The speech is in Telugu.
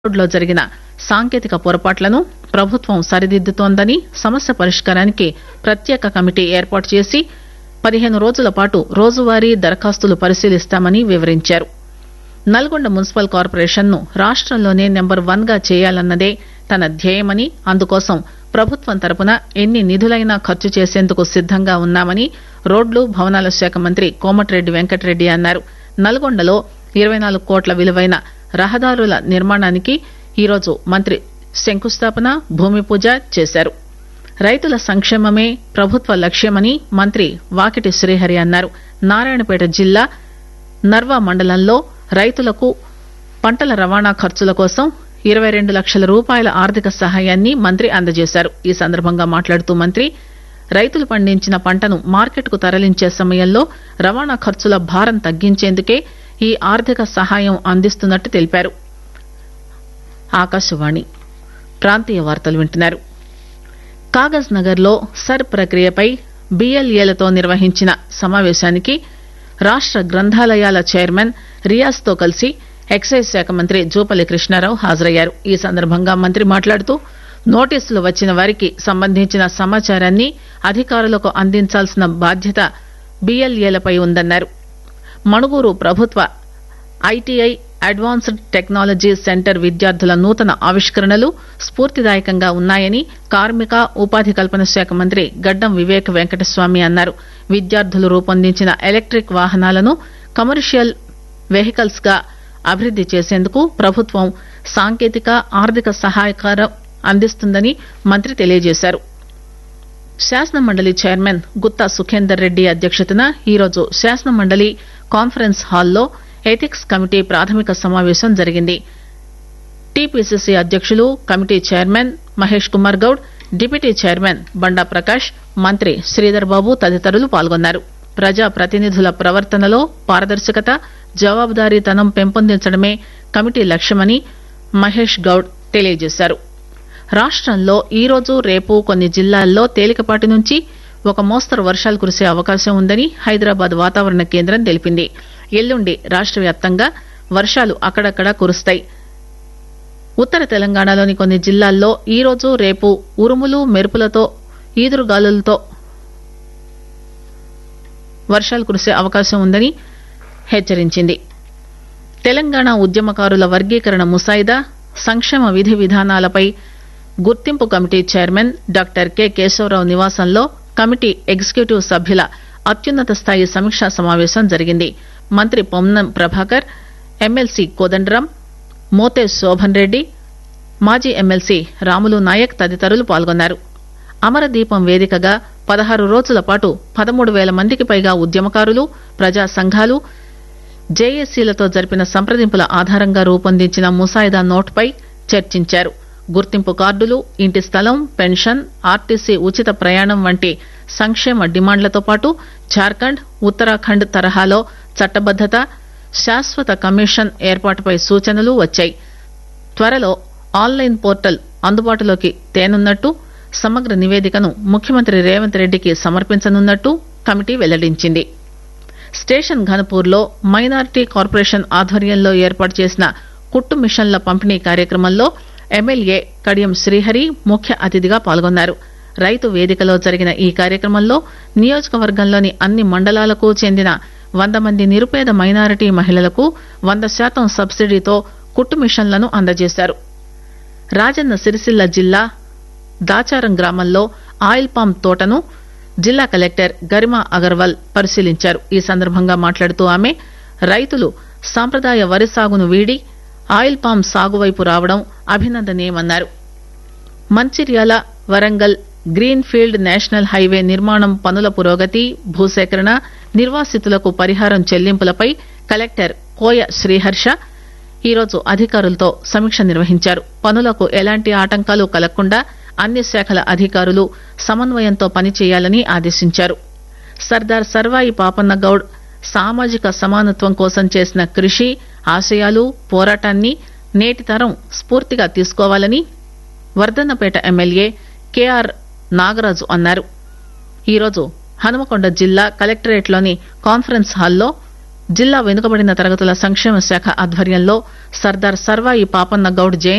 లో జరిగిన సాంకేతిక పొరపాట్లను ప్రభుత్వం సరిదిద్దుతోందని సమస్య పరిష్కారానికి ప్రత్యేక కమిటీ ఏర్పాటు చేసి పదిహేను రోజుల పాటు రోజువారీ దరఖాస్తులు పరిశీలిస్తామని వివరించారు నల్గొండ మున్సిపల్ కార్పొరేషన్ ను రాష్టంలోనే నెంబర్ వన్ గా చేయాలన్నదే తన ధ్యేయమని అందుకోసం ప్రభుత్వం తరపున ఎన్ని నిధులైనా ఖర్చు చేసేందుకు సిద్దంగా ఉన్నామని రోడ్లు భవనాల శాఖ మంత్రి కోమటిరెడ్డి వెంకటరెడ్డి అన్నారు నల్గొండలో ఇరవై నాలుగు కోట్ల విలువైన రహదారుల నిర్మాణానికి ఈరోజు మంత్రి శంకుస్థాపన భూమి పూజ చేశారు రైతుల సంక్షేమమే ప్రభుత్వ లక్ష్యమని మంత్రి వాకిటి శ్రీహరి అన్నారు నారాయణపేట జిల్లా నర్వా మండలంలో రైతులకు పంటల రవాణా ఖర్చుల కోసం ఇరవై రెండు లక్షల రూపాయల ఆర్థిక సహాయాన్ని మంత్రి అందజేశారు ఈ సందర్భంగా మాట్లాడుతూ మంత్రి రైతులు పండించిన పంటను మార్కెట్ కు తరలించే సమయంలో రవాణా ఖర్చుల భారం తగ్గించేందుకే ఈ ఆర్థిక సహాయం అందిస్తున్నట్టు తెలిపారు ఆకాశవాణి ప్రాంతీయ వార్తలు వింటున్నారు కాగజ్ నగర్ లో సర్ ప్రక్రియపై బిఎల్ఏలతో నిర్వహించిన సమావేశానికి రాష్ట గ్రంథాలయాల చైర్మన్ రియాజ్ తో కలిసి ఎక్సైజ్ శాఖ మంత్రి జూపల్లి కృష్ణారావు హాజరయ్యారు ఈ సందర్భంగా మంత్రి మాట్లాడుతూ నోటీసులు వచ్చిన వారికి సంబంధించిన సమాచారాన్ని అధికారులకు అందించాల్సిన బాధ్యత బిఎల్ఏలపై ఉందన్నారు మణుగూరు ప్రభుత్వ ఐటీఐ అడ్వాన్స్డ్ టెక్నాలజీ సెంటర్ విద్యార్థుల నూతన ఆవిష్కరణలు స్ఫూర్తిదాయకంగా ఉన్నాయని కార్మిక ఉపాధి కల్పన శాఖ మంత్రి గడ్డం వివేక్ వెంకటస్వామి అన్నారు విద్యార్థులు రూపొందించిన ఎలక్టిక్ వాహనాలను కమర్షియల్ వెహికల్స్ గా అభివృద్ది చేసేందుకు ప్రభుత్వం సాంకేతిక ఆర్థిక సహాయకారం అందిస్తుందని మంత్రి తెలియజేశారు శాసనమండలి చైర్మన్ గుత్తా సుఖేందర్ రెడ్డి అధ్యక్షతన ఈరోజు శాసనమండలి కాన్ఫరెన్స్ హాల్లో ఎథిక్స్ కమిటీ ప్రాథమిక సమావేశం జరిగింది టీపీసీసీ అధ్యక్షులు committee chairman Mahesh Kumar Goud deputy chairman Banda Prakash మంత్రి శ్రీధర్ బాబు తదితరులు పాల్గొన్నారు ప్రజా ప్రతినిధుల ప్రవర్తనలో పారదర్శకత జవాబుదారీతనం పెంపొందించడమే కమిటీ లక్ష్యమని మహేష్ గౌడ్ తెలియజేశారు రాష్టంలో ఈరోజు రేపు కొన్ని జిల్లాల్లో తేలికపాటి నుంచి ఒక మోస్తరు వర్షాలు కురిసే అవకాశం ఉందని హైదరాబాద్ వాతావరణ కేంద్రం తెలిపింది ఎల్లుండి రాష్ట వ్యాప్తంగా వర్షాలు అక్కడక్కడా కురుస్తాయి ఉత్తర తెలంగాణలోని కొన్ని జిల్లాల్లో ఈరోజు రేపు ఉరుములు మెరుపులతో ఈదురుగాలులతో వర్షాలు కురిసే అవకాశం ఉందని హెచ్చరించింది తెలంగాణ ఉద్యమకారుల వర్గీకరణ ముసాయిదా సంక్షేమ విధి విధానాలపై గుర్తింపు committee chairman doctor K Keshavarao నివాసంలో కమిటీ ఎగ్జిక్యూటివ్ సభ్యుల అత్యున్నత స్థాయి సమీక్షా సమావేశం జరిగింది మంత్రి పొన్నం ప్రభాకర్ ఎమ్మెల్సీ కోదండరాం మోతే శోభన్ రెడ్డి మాజీ ఎమ్మెల్సీ రాములు నాయక్ తదితరులు పాల్గొన్నారు అమరదీపం వేదికగా పదహారు రోజుల పాటు పదమూడు పేల మందికి పైగా ఉద్యమకారులు ప్రజా సంఘాలు జేఏసీలతో జరిపిన సంప్రదింపుల ఆధారంగా రూపొందించిన ముసాయిదా నోట్పై చర్చించారు గుర్తింపు కార్డులు ఇంటి స్థలం పెన్షన్ ఆర్టీసీ ఉచిత ప్రయాణం వంటి సంక్షేమ డిమాండ్లతో పాటు జార్ఖండ్ ఉత్తరాఖండ్ తరహాలో చట్టబద్దత శాశ్వత కమిషన్ ఏర్పాటుపై సూచనలు వచ్చాయి త్వరలో ఆన్లైన్ పోర్టల్ అందుబాటులోకి తేనున్నట్టు సమగ్ర నివేదికను ముఖ్యమంత్రి రేవంత్ రెడ్డికి సమర్పించనున్నట్టు కమిటీ వెల్లడించింది స్టేషన్ ఘనపూర్ లో మైనారిటీ కార్పొరేషన్ ఆధ్వర్యంలో ఏర్పాటు చేసిన కుట్టు మిషన్ల పంపిణీ కార్యక్రమంలో ఎమ్మెల్యే కడియం శ్రీహరి ముఖ్య అతిథిగా పాల్గొన్నారు రైతు వేదికలో జరిగిన ఈ కార్యక్రమంలో నియోజకవర్గంలోని అన్ని మండలాలకు చెందిన వంద మంది నిరుపేద మైనారిటీ మహిళలకు వంద శాతం సబ్సిడీతో కుట్టు మిషన్లను అందజేశారు రాజన్న సిరిసిల్ల జిల్లా దాచారం గ్రామంలో ఆయిల్ పామ్ తోటను జిల్లా కలెక్టర్ గరిమా అగర్వాల్ పరిశీలించారు ఈ సందర్భంగా మాట్లాడుతూ ఆమె రైతులు సాంప్రదాయ వరి సాగును వీడి ఆయిల్ పామ్ సాగు వైపు రావడం అభినందనీయమన్నారు Mancherial Warangal green field national highway నిర్మాణం పనుల పురోగతి భూసేకరణ నిర్వాసితులకు పరిహారం చెల్లింపులపై కలెక్టర్ కోయ శ్రీహర్ష ఈరోజు అధికారులతో సమీక్ష నిర్వహించారు పనులకు ఎలాంటి ఆటంకాలు కలగకుండా అన్ని శాఖల అధికారులు సమన్వయంతో పనిచేయాలని ఆదేశించారు సర్దార్ సర్వాయి పాపన్న గౌడ్ సామాజిక సమానత్వం కోసం చేసిన కృషి ఆశయాలు పోరాటాన్ని నేటి తరం స్ఫూర్తిగా తీసుకోవాలని వర్ధన్నపేట ఎమ్మెల్యే కెఆర్ నాగరాజు అన్నారు ఈరోజు హనుమకొండ జిల్లా కలెక్టరేట్లోని కాన్ఫరెన్స్ హాల్లో జిల్లా వెనుకబడిన తరగతుల సంక్షేమ శాఖ ఆధ్వర్యంలో సర్దార్ సర్వాయి పాపన్న గౌడ్ జయంతి